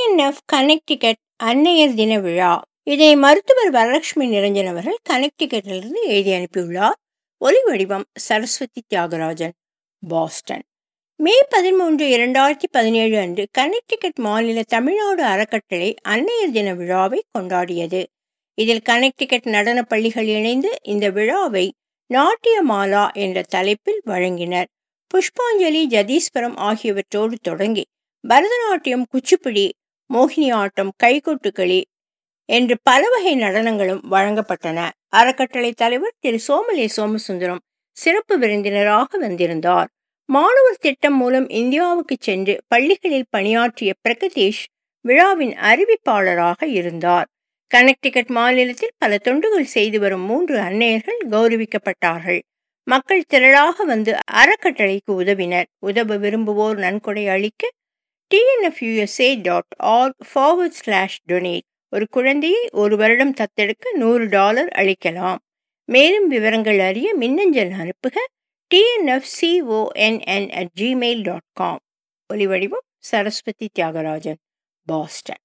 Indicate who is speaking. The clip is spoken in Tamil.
Speaker 1: டிஎன்எஃப் கனெக்டிகட் அன்னையர் தின விழா இதை மருத்துவர் வரலட்சுமி நிரஞ்சன் அவர்கள் கனெக்டிகட்டிலிருந்து எழுதி அனுப்பியுள்ளார் ஒலி வடிவம் சரஸ்வதி தியாகராஜன் பாஸ்டன் மே பதிமூன்று இரண்டாயிரத்தி பதினேழு அன்று கனெக்டிகட் மாநில தமிழ்நாடு அறக்கட்டளை அன்னையர் தின விழாவை கொண்டாடியது இதில் கனெக்டிகட் நடன பள்ளிகள் இணைந்து இந்த விழாவை நாட்டியமாலா என்ற தலைப்பில் வழங்கினர் புஷ்பாஞ்சலி ஜதீஸ்வரம் ஆகியவற்றோடு தொடங்கி பரதநாட்டியம் குச்சிப்புடி மோகினி ஆட்டம் கைகொட்டுக்களி என்று பல வகை நடனங்களும் வழங்கப்பட்டன அறக்கட்டளை தலைவர் திரு சோமலே சோமசுந்தரம் சிறப்பு விருந்தினராக வந்திருந்தார் மாணவர் திட்டம் மூலம் இந்தியாவுக்கு சென்று பள்ளிகளில் பணியாற்றிய பிரகதீஷ் விழாவின் அறிவிப்பாளராக இருந்தார் கனெக்டிகட் மாநிலத்தில் பல தொண்டுகள் செய்து வரும் மூன்று அன்னையர்கள் கௌரவிக்கப்பட்டார்கள் மக்கள் திரளாக வந்து அறக்கட்டளைக்கு உதவினர் உதவ விரும்புவோர் நன்கொடை அளிக்க T N F U S A dot org forward slash donate ஒரு குழந்தையை ஒரு வருடம் தத்தெடுக்க நூறு டாலர் அளிக்கலாம் மேலும் விவரங்கள் அறிய மின்னஞ்சல் அனுப்புக T N F C O N N at Gmail dot com ஒலிவடிவம் சரஸ்வதி தியாகராஜன் பாஸ்டன்